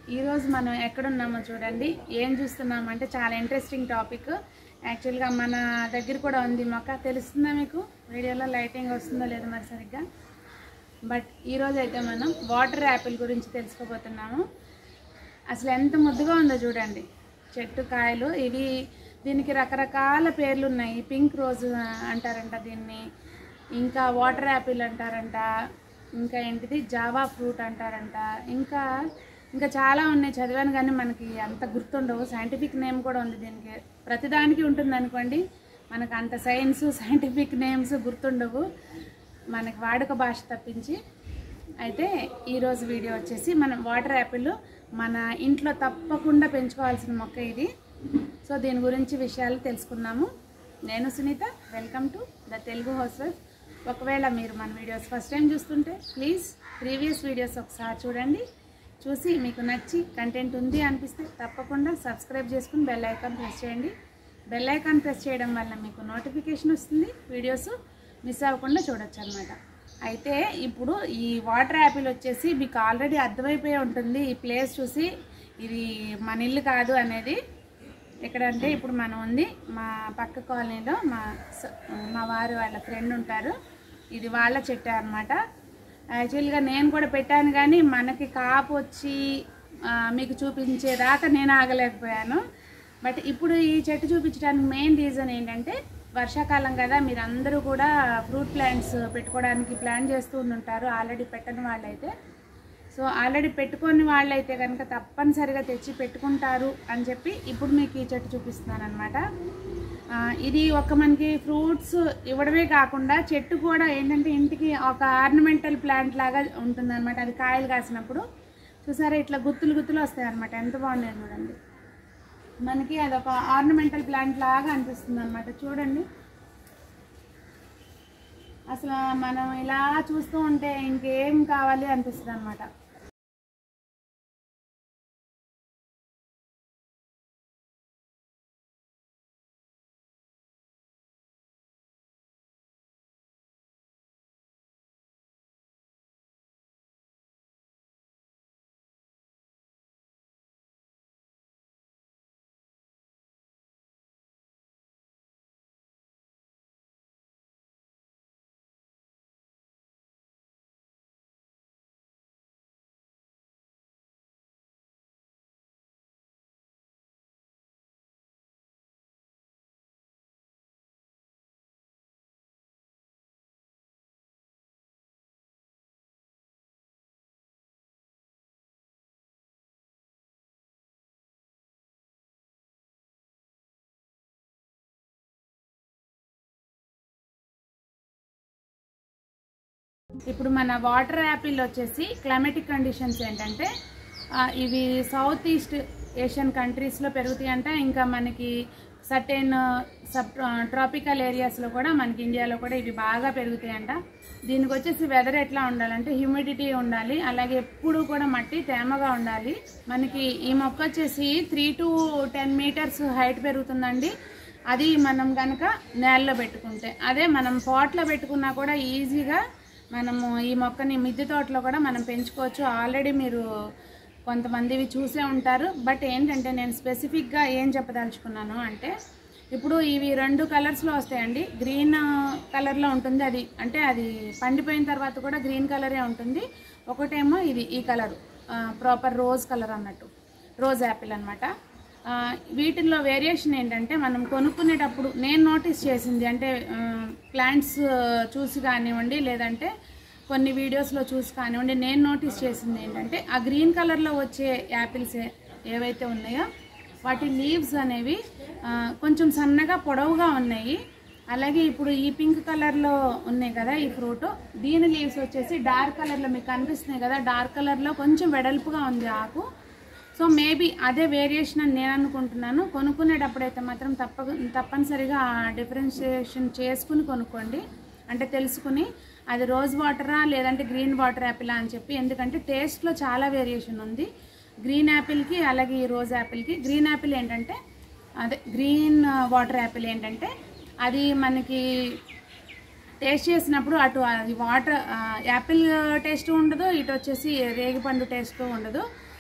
ఈరోజు మనం ఎక్కడున్నామో చూడండి ఏం చూస్తున్నామంటే చాలా ఇంట్రెస్టింగ్ టాపిక్ యాక్చువల్గా మన దగ్గర కూడా ఉంది మొక్క తెలుస్తుందా మీకు వీడియోలో లైటింగ్ వస్తుందో లేదో మరి సరిగ్గా బట్ ఈరోజు అయితే మనం వాటర్ యాపిల్ గురించి తెలుసుకోబోతున్నాము అసలు ఎంత ముద్దుగా ఉందో చూడండి చెట్టు కాయలు ఇవి దీనికి రకరకాల పేర్లు ఉన్నాయి పింక్ రోజ్ అంటారంట దీన్ని ఇంకా వాటర్ యాపిల్ అంటారంట ఇంకా ఏంటిది జావా ఫ్రూట్ అంటారంట ఇంకా ఇంకా చాలా ఉన్నాయి చదివాను కానీ మనకి అంత గుర్తుండవు సైంటిఫిక్ నేమ్ కూడా ఉంది దీనికి ప్రతిదానికి ఉంటుంది అనుకోండి మనకు అంత సైన్స్ సైంటిఫిక్ నేమ్స్ గుర్తుండవు మనకి వాడుక భాష తప్పించి అయితే ఈరోజు వీడియో వచ్చేసి మనం వాటర్ యాపిల్ మన ఇంట్లో తప్పకుండా పెంచుకోవాల్సిన మొక్క ఇది సో దీని గురించి విషయాలు తెలుసుకుందాము నేను Sunitha welcome to the Telugu housewife ఒకవేళ మీరు మన వీడియోస్ ఫస్ట్ టైం చూస్తుంటే ప్లీజ్ ప్రీవియస్ వీడియోస్ ఒకసారి చూడండి చూసి మీకు నచ్చి కంటెంట్ ఉంది అనిపిస్తే తప్పకుండా సబ్స్క్రైబ్ చేసుకుని బెల్ ఐకాన్ ప్రెస్ చేయండి బెల్ ఐకాన్ ప్రెస్ చేయడం వల్ల మీకు నోటిఫికేషన్ వస్తుంది వీడియోస్ మిస్ అవ్వకుండా చూడొచ్చు అనమాట అయితే ఇప్పుడు ఈ వాటర్ యాపిల్ వచ్చేసి మీకు ఆల్రెడీ అర్థమైపోయి ఉంటుంది ఈ ప్లేస్ చూసి ఇది మన ఇల్లు కాదు అనేది ఎక్కడంటే ఇప్పుడు మనం ఉంది మా పక్క కాలనీలో మా స- మా వారు వాళ్ళ ఫ్రెండ్ ఉంటారు ఇది వాళ్ళ చెట్టు అనమాట యాక్చువల్గా నేను కూడా పెట్టాను కానీ మనకి కాపు వచ్చి ఆ, మీకు చూపించేదాకా నేను ఆగలేకపోయాను బట్ ఇప్పుడు ఈ చెట్టు చూపించడానికి మెయిన్ రీజన్ ఏంటంటే వర్షాకాలం కదా మీరు అందరూ కూడా ఫ్రూట్ ప్లాంట్స్ పెట్టుకోవడానికి ప్లాన్ చేస్తూ ఉంటారు ఆల్రెడీ పెట్టని వాళ్ళైతే సో ఆల్రెడీ పెట్టుకొని వాళ్ళైతే కనుక తప్పనిసరిగా తెచ్చి పెట్టుకుంటారు అని చెప్పి ఇప్పుడు మీకు ఈ చెట్టు చూపిస్తున్నాను అనమాట ఇది ఒక మనకి ఫ్రూట్స్ ఇవ్వడమే కాకుండా చెట్టు కూడా ఏంటంటే ఇంటికి ఒక ఆర్నమెంటల్ ప్లాంట్ లాగా ఉంటుందన్నమాట అది కాయలు కాసినప్పుడు చూసారా ఇట్లా గుత్తులు గుత్తులు వస్తాయి అనమాట ఎంత బాగున్నాయి చూడండి మనకి అదొక ఆర్నమెంటల్ ప్లాంట్ లాగా అనిపిస్తుంది అనమాట చూడండి అసలు మనం ఇలా చూస్తూ ఉంటే ఇంకేం కావాలి అనిపిస్తుంది అనమాట ఇప్పుడు మన వాటర్ యాపిల్ వచ్చేసి క్లైమేటిక్ కండిషన్స్ ఏంటంటే ఆ, ఇవి సౌత్ ఈస్ట్ ఏషియన్ కంట్రీస్లో పెరుగుతాయంట ఇంకా మనకి సర్టెన్ సబ్ ట్రాపికల్ ఏరియాస్లో కూడా మనకి ఇండియాలో కూడా ఇవి బాగా పెరుగుతాయంట దీనికి వచ్చేసి వెదర్ ఎట్లా ఉండాలంటే హ్యూమిడిటీ ఉండాలి అలాగే ఎప్పుడు కూడా మట్టి తేమగా ఉండాలి మనకి ఈ మొక్క వచ్చేసి three to ten metres height పెరుగుతుందండి అది మనం కనుక నేలలో పెట్టుకుంటే అదే మనం పాట్లో పెట్టుకున్నా కూడా ఈజీగా మనము ఈ మొక్కని మిద్దె తోటలో కూడా మనం పెంచుకోవచ్చు ఆల్రెడీ మీరు కొంతమందివి చూసే ఉంటారు బట్ ఏంటంటే నేను స్పెసిఫిక్గా ఏం చెప్పదలుచుకున్నాను అంటే ఇప్పుడు ఇవి రెండు కలర్స్లో వస్తాయండి గ్రీన్ కలర్లో ఉంటుంది అది అంటే అది పండిపోయిన తర్వాత కూడా గ్రీన్ కలరే ఉంటుంది ఒకటేమో ఇది ఈ కలర్ ప్రాపర్ రోజ్ కలర్ అన్నట్టు రోజ్ యాపిల్ అనమాట వీటిల్లో వేరియేషన్ ఏంటంటే మనం కొనుక్కునేటప్పుడు నేను నోటీస్ చేసింది అంటే ప్లాంట్స్ చూసి కానివ్వండి లేదంటే కొన్ని వీడియోస్లో చూసి కానివ్వండి నేను నోటీస్ చేసింది ఏంటంటే ఆ గ్రీన్ కలర్లో వచ్చే యాపిల్స్ ఏ- ఏవైతే ఉన్నాయో వాటి లీవ్స్ అనేవి ఆ, కొంచెం సన్నగా పొడవుగా ఉన్నాయి అలాగే ఇప్పుడు ఈ పింక్ కలర్లో ఉన్నాయి కదా ఈ ఫ్రూట్ దీని లీవ్స్ వచ్చేసి డార్క్ కలర్లో మీకు కనిపిస్తున్నాయి కదా డార్క్ కలర్లో కొంచెం వెడల్పుగా ఉంది ఆకు సో మేబీ అదే వేరియేషన్ అని నేను అనుకుంటున్నాను కొనుక్కునేటప్పుడైతే మాత్రం తప్ప తప్పనిసరిగా డిఫరెన్షియేషన్ చేసుకుని కొనుక్కోండి అంటే తెలుసుకుని అది రోజ్ వాటరా లేదంటే గ్రీన్ వాటర్ యాపిలా అని చెప్పి ఎందుకంటే టేస్ట్లో చాలా వేరియేషన్ ఉంది గ్రీన్ యాపిల్కి అలాగే ఈ రోజ్ యాపిల్కి గ్రీన్ యాపిల్ ఏంటంటే అదే గ్రీన్ వాటర్ యాపిల్ ఏంటంటే అది మనకి టేస్ట్ చేసినప్పుడు అటు అది వాటర్ యాపిల్ టేస్ట్ ఉండదు ఇటు వచ్చేసి రేగిపండు టేస్ట్ ఉండదు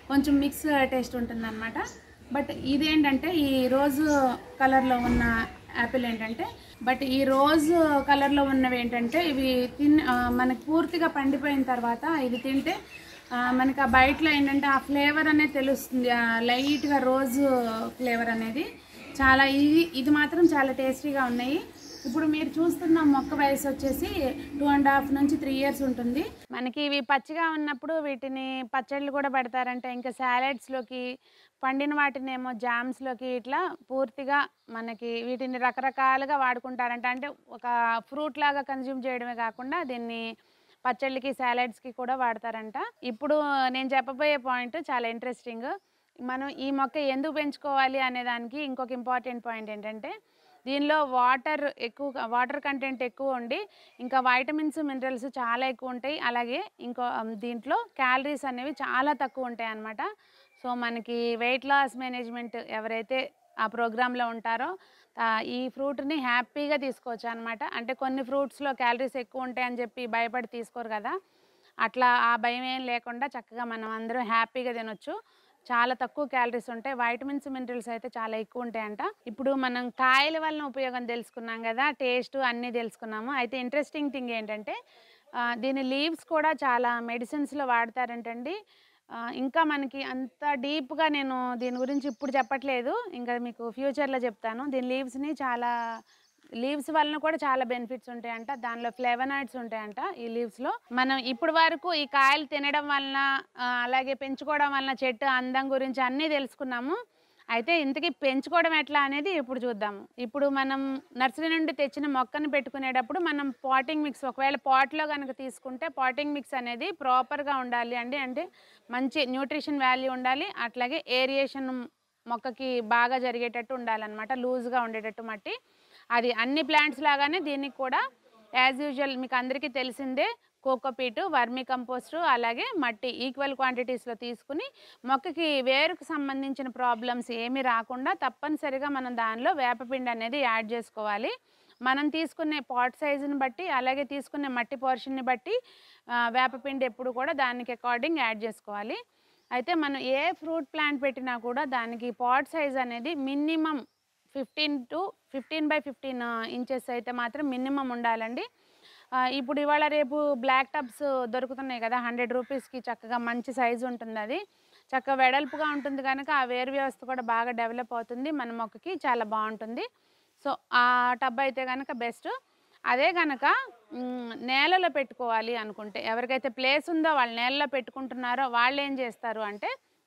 కొంచెం మిక్స్ టేస్ట్ ఉంటుందన్నమాట బట్ ఇదేంటంటే ఈ రోజ్ కలర్లో ఉన్న యాపిల్ ఏంటంటే బట్ ఈ రోజ్ కలర్లో ఉన్నవి ఏంటంటే ఇవి తిన్ ఆ, మనకి పూర్తిగా పండిపోయిన తర్వాత ఇది తింటే ఆ, మనకి ఆ బయటలో ఏంటంటే ఆ ఫ్లేవర్ అనేది తెలుస్తుంది ఆ లైట్గా రోజ్ ఫ్లేవర్ అనేది చాలా ఇది ఇది మాత్రం చాలా టేస్టీగా ఉన్నాయి ఇప్పుడు మీరు చూస్తున్న మొక్క వయసు వచ్చేసి టూ అండ్ హాఫ్ నుంచి త్రీ ఇయర్స్ ఉంటుంది మనకి ఇవి పచ్చిగా ఉన్నప్పుడు వీటిని పచ్చళ్ళు కూడా పెడతారంటే ఇంకా సాలెడ్స్లోకి పండిన వాటిని ఏమో జామ్స్లోకి ఇట్లా పూర్తిగా మనకి వీటిని రకరకాలుగా వాడుకుంటారంట అంటే ఒక ఫ్రూట్ లాగా కన్జ్యూమ్ చేయడమే కాకుండా దీన్ని పచ్చళ్ళకి సాలెడ్స్కి కూడా వాడతారంట ఇప్పుడు నేను చెప్పబోయే పాయింట్ చాలా ఇంట్రెస్టింగ్ మనం ఈ మొక్క ఎందుకు పెంచుకోవాలి అనే దానికి ఇంకొక ఇంపార్టెంట్ పాయింట్ ఏంటంటే దీనిలో వాటర్ ఎక్కువ వాటర్ కంటెంట్ ఎక్కువ ఉండి ఇంకా వైటమిన్స్ మినరల్స్ చాలా ఎక్కువ ఉంటాయి అలాగే ఇంకో ఉమ్, దీంట్లో క్యాలరీస్ అనేవి చాలా తక్కువ ఉంటాయి అన్నమాట సో మనకి వెయిట్ లాస్ మేనేజ్మెంట్ ఎవరైతే ఆ ప్రోగ్రాంలో ఉంటారో ఆ, ఈ ఫ్రూట్ని హ్యాపీగా తీసుకోవచ్చు అనమాట అంటే కొన్ని ఫ్రూట్స్లో క్యాలరీస్ ఎక్కువ ఉంటాయని చెప్పి భయపడి తీసుకోరు కదా అట్లా ఆ భయం ఏం లేకుండా చక్కగా మనం అందరం హ్యాపీగా తినొచ్చు చాలా తక్కువ క్యాలరీస్ ఉంటాయి వైటమిన్స్ మినరల్స్ అయితే చాలా ఎక్కువ ఉంటాయంట ఇప్పుడు మనం కాయల వలన ఉపయోగం తెలుసుకున్నాం కదా టేస్ట్ అన్నీ తెలుసుకున్నాము అయితే ఇంట్రెస్టింగ్ థింగ్ ఏంటంటే ఆ, దీని లీవ్స్ కూడా చాలా మెడిసిన్స్లో వాడతారంటండి ఆ, ఇంకా మనకి అంత డీప్గా నేను దీని గురించి ఇప్పుడు చెప్పట్లేదు ఇంకా మీకు ఫ్యూచర్లో చెప్తాను దీని లీవ్స్ని చాలా లీవ్స్ వలన కూడా చాలా బెనిఫిట్స్ ఉంటాయంట దానిలో ఫ్లేవనాయిడ్స్ ఉంటాయంట ఈ లీవ్స్లో మనం ఇప్పుడు వరకు ఈ కాయలు తినడం వలన ఆ, అలాగే పెంచుకోవడం వలన చెట్టు అందం గురించి అన్నీ తెలుసుకున్నాము అయితే ఇంతకీ పెంచుకోవడం ఎట్లా అనేది ఇప్పుడు చూద్దాము ఇప్పుడు మనం నర్సరీ నుండి తెచ్చిన మొక్కను పెట్టుకునేటప్పుడు మనం పాటింగ్ మిక్స్ ఒకవేళ పాట్లో కనుక తీసుకుంటే పాటింగ్ మిక్స్ అనేది ప్రాపర్గా ఉండాలి అండి అంటే మంచి న్యూట్రిషన్ వాల్యూ ఉండాలి అట్లాగే ఏరియేషన్ మొక్కకి బాగా జరిగేటట్టు ఉండాలన్నమాట లూజ్గా ఉండేటట్టు మట్టి అది అన్ని ప్లాంట్స్ లాగానే దీనికి కూడా యాజ్ యూజువల్ మీకు అందరికీ తెలిసిందే కోకోపీట్ వర్మి కంపోస్టు అలాగే మట్టి ఈక్వల్ క్వాంటిటీస్లో తీసుకుని మొక్కకి వేరుకు సంబంధించిన ప్రాబ్లమ్స్ ఏమీ రాకుండా తప్పనిసరిగా మనం దానిలో వేపపిండి అనేది యాడ్ చేసుకోవాలి మనం తీసుకునే పాట్ సైజుని బట్టి అలాగే తీసుకునే మట్టి పోర్షన్ని బట్టి ఆ, వేపపిండి ఎప్పుడు కూడా దానికి అకార్డింగ్ యాడ్ చేసుకోవాలి అయితే మనం ఏ ఫ్రూట్ ప్లాంట్ పెట్టినా కూడా దానికి పాట్ సైజ్ అనేది minimum fifteen to fifteen by fifteen inches అయితే మాత్రం మినిమం ఉండాలండి ఆ, ఇప్పుడు ఇవాళ రేపు బ్లాక్ టబ్స్ దొరుకుతున్నాయి కదా హండ్రెడ్ రూపీస్కి చక్కగా మంచి సైజు ఉంటుంది అది చక్కగా వెడల్పుగా ఉంటుంది కనుక ఆ వేరు వ్యవస్థ కూడా బాగా డెవలప్ అవుతుంది మన మొక్కకి చాలా బాగుంటుంది సో ఆ టబ్ అయితే కనుక బెస్ట్ అదే కనుక మ్, నేలలో పెట్టుకోవాలి అనుకుంటే ఎవరికైతే ప్లేస్ ఉందో వాళ్ళు నేలలో పెట్టుకుంటున్నారో వాళ్ళు ఏం చేస్తారు అంటే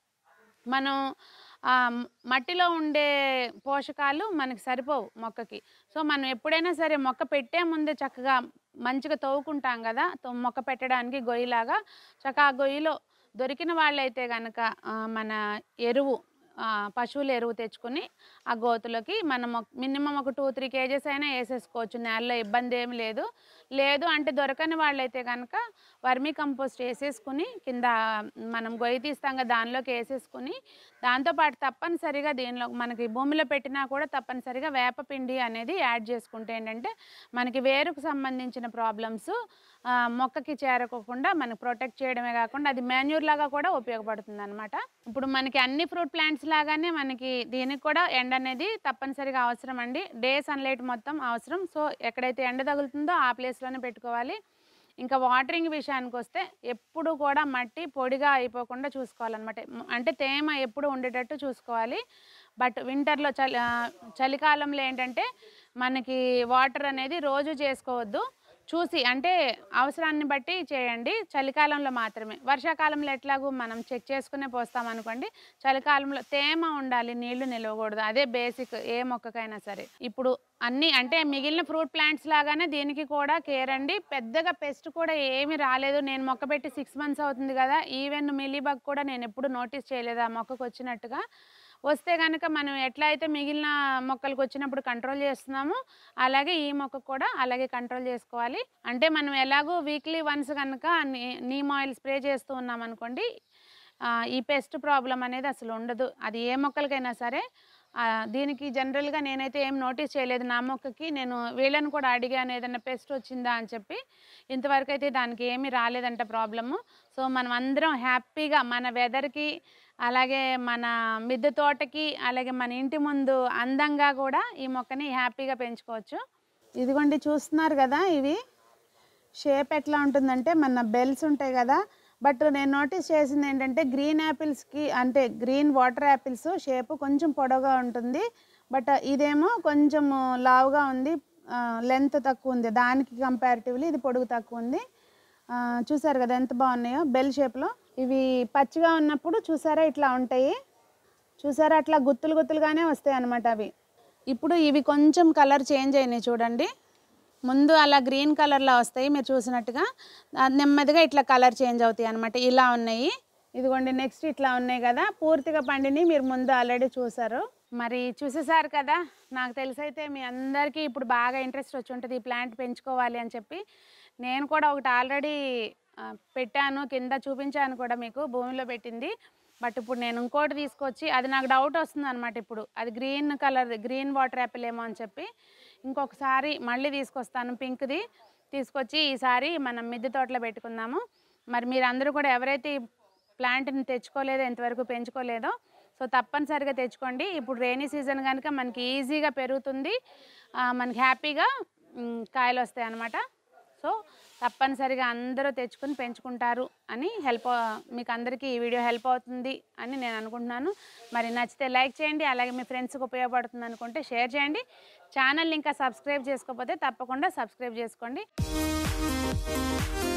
మనం ఆ, మ్- మట్టిలో ఉండే పోషకాలు మనకి సరిపోవు మొక్కకి సో మనం ఎప్పుడైనా సరే మొక్క పెట్టే ముందే చక్కగా మంచిగా తవ్వుకుంటాం కదా తో- మొక్క పెట్టడానికి గొయ్యిలాగా చక్కగా ఆ గొయ్యిలో దొరికిన వాళ్ళైతే కనుక మన ఎరువు ఆ, పశువుల ఎరువు తెచ్చుకొని ఆ గోతులోకి మనం మినిమం ఒక టూ త్రీ కేజెస్ అయినా వేసేసుకోవచ్చు నేలలో ఇబ్బంది ఏమి లేదు లేదు అంటే దొరకని వాళ్ళైతే కనుక వర్మీ కంపోస్ట్ వేసేసుకుని కింద మనం గొయ్యి తీస్తాం కదా దానిలోకి వేసేసుకుని దాంతోపాటు తప్పనిసరిగా దీనిలో మనకి భూమిలో పెట్టినా కూడా తప్పనిసరిగా వేపపిండి అనేది యాడ్ చేసుకుంటే ఏంటంటే మనకి వేరుకు సంబంధించిన ప్రాబ్లమ్స్ మొక్కకి చేరకోకుండా మనకి ప్రొటెక్ట్ చేయడమే కాకుండా అది మాన్యూర్ లాగా కూడా ఉపయోగపడుతుంది అనమాట ఇప్పుడు మనకి అన్ని ఫ్రూట్ ప్లాంట్స్ లాగానే మనకి దీనికి కూడా ఎండ అనేది తప్పనిసరిగా అవసరం అండి డే సన్లైట్ మొత్తం అవసరం సో ఎక్కడైతే ఎండ తగులుతుందో ఆ ప్లేస్లోనే పెట్టుకోవాలి ఇంకా వాటరింగ్ విషయానికి వస్తే ఎప్పుడు కూడా మట్టి పొడిగా అయిపోకుండా చూసుకోవాలన్నమాట మ- అంటే తేమ ఎప్పుడు ఉండేటట్టు చూసుకోవాలి బట్ వింటర్లో చలి ఆ, చలికాలంలో ఏంటంటే మనకి వాటర్ అనేది రోజు చేసుకోవద్దు చూసి అంటే అవసరాన్ని బట్టి చేయండి చలికాలంలో మాత్రమే వర్షాకాలంలో ఎట్లాగూ మనం చెక్ చేసుకునే పోస్తాం అనుకోండి చలికాలంలో తేమ ఉండాలి నీళ్లు నిలవకూడదు అదే బేసిక్ ఏ మొక్కకైనా సరే ఇప్పుడు అన్ని అంటే మిగిలిన ఫ్రూట్ ప్లాంట్స్ లాగానే దీనికి కూడా కేర్ అండి పెద్దగా పెస్ట్ కూడా ఏమీ రాలేదు నేను మొక్క పెట్టి సిక్స్ మంత్స్ అవుతుంది కదా ఈవెన్ మిలీబగ్ కూడా నేను ఎప్పుడు నోటీస్ చేయలేదు ఆ మొక్కకు వచ్చినట్టుగా వస్తే కనుక మనం ఎట్లా అయితే మిగిలిన మొక్కలకు వచ్చినప్పుడు కంట్రోల్ చేస్తున్నామో అలాగే ఈ మొక్కకు కూడా అలాగే కంట్రోల్ చేసుకోవాలి అంటే మనం ఎలాగో వీక్లీ వన్స్ కనుక నీమ్ ఆయిల్ స్ప్రే చేస్తూ ఉన్నాం అనుకోండి ఆ, ఈ పెస్ట్ ప్రాబ్లం అనేది అసలు ఉండదు అది ఏ మొక్కలకైనా సరే ఆ, దీనికి జనరల్గా నేనైతే ఏం నోటీస్ చేయలేదు నా మొక్కకి నేను వీళ్ళని కూడా అడిగాను ఏదైనా పెస్ట్ వచ్చిందా అని చెప్పి ఇంతవరకు అయితే దానికి ఏమీ రాలేదంట ప్రాబ్లము సో మనం అందరం హ్యాపీగా మన వెదర్కి అలాగే మన మిద్దె తోటకి అలాగే మన ఇంటి ముందు అందంగా కూడా ఈ మొక్కని హ్యాపీగా పెంచుకోవచ్చు ఇదిగోండి చూస్తున్నారు కదా ఇవి షేప్ ఎట్లా ఉంటుందంటే మన బెల్స్ ఉంటాయి కదా బట్ నేను నోటీస్ చేసింది ఏంటంటే గ్రీన్ యాపిల్స్కి అంటే గ్రీన్ వాటర్ యాపిల్స్ షేప్ కొంచెం పొడవుగా ఉంటుంది బట్ ఇదేమో కొంచెం లావుగా ఉంది లెంత్ తక్కువ ఉంది దానికి కంపారిటివ్లీ ఇది పొడుగు తక్కువ ఉంది ఆ, చూసారు కదా ఎంత బాగున్నాయో బెల్ షేప్లో ఇవి పచ్చిగా ఉన్నప్పుడు చూసారా ఇట్లా ఉంటాయి చూసారా అట్లా గుత్తులు గుత్తులుగానే వస్తాయి అన్నమాట అవి ఇప్పుడు ఇవి కొంచెం కలర్ చేంజ్ అయినాయి చూడండి ముందు అలా గ్రీన్ కలర్లో వస్తాయి మీరు చూసినట్టుగా అది నెమ్మదిగా ఇట్లా కలర్ చేంజ్ అవుతాయి అనమాట ఇలా ఉన్నాయి ఇదిగోండి నెక్స్ట్ ఇట్లా ఉన్నాయి కదా పూర్తిగా పండిని మీరు ముందు ఆల్రెడీ చూసారు మరి చూసేసారు కదా నాకు తెలిసైతే మీ అందరికీ ఇప్పుడు బాగా ఇంట్రెస్ట్ వచ్చి ఉంటుంది ఈ ప్లాంట్ పెంచుకోవాలి అని చెప్పి నేను కూడా ఒకటి ఆల్రెడీ పెట్టాను కింద చూపించాను కూడా మీకు భూమిలో పెట్టింది బట్ ఇప్పుడు నేను ఇంకోటి తీసుకొచ్చి అది నాకు డౌట్ వస్తుంది అనమాట ఇప్పుడు అది green colour green water apple ఏమో అని చెప్పి ఇంకొకసారి మళ్ళీ తీసుకొస్తాను పింక్ది తీసుకొచ్చి ఈసారి మనం మిద్దె తోటలో పెట్టుకుందాము మరి మీరు అందరూ కూడా ఎవరైతే ఈ ప్లాంట్ని తెచ్చుకోలేదో ఇంతవరకు పెంచుకోలేదో సో తప్పనిసరిగా తెచ్చుకోండి ఇప్పుడు రైనీ సీజన్ కనుక మనకి ఈజీగా పెరుగుతుంది ఆ, మనకి హ్యాపీగా మ్, కాయలు వస్తాయి అన్నమాట సో తప్పనిసరిగా అందరూ తెచ్చుకుని పెంచుకుంటారు అని హెల్ప్ మీకు అందరికీ ఈ వీడియో హెల్ప్ అవుతుంది అని నేను అనుకుంటున్నాను మరి నచ్చితే లైక్ చేయండి అలాగే మీ ఫ్రెండ్స్కి ఉపయోగపడుతుంది అనుకుంటే షేర్ చేయండి ఛానల్ ఇంకా సబ్స్క్రైబ్ చేసుకోకపోతే తప్పకుండా సబ్స్క్రైబ్ చేసుకోండి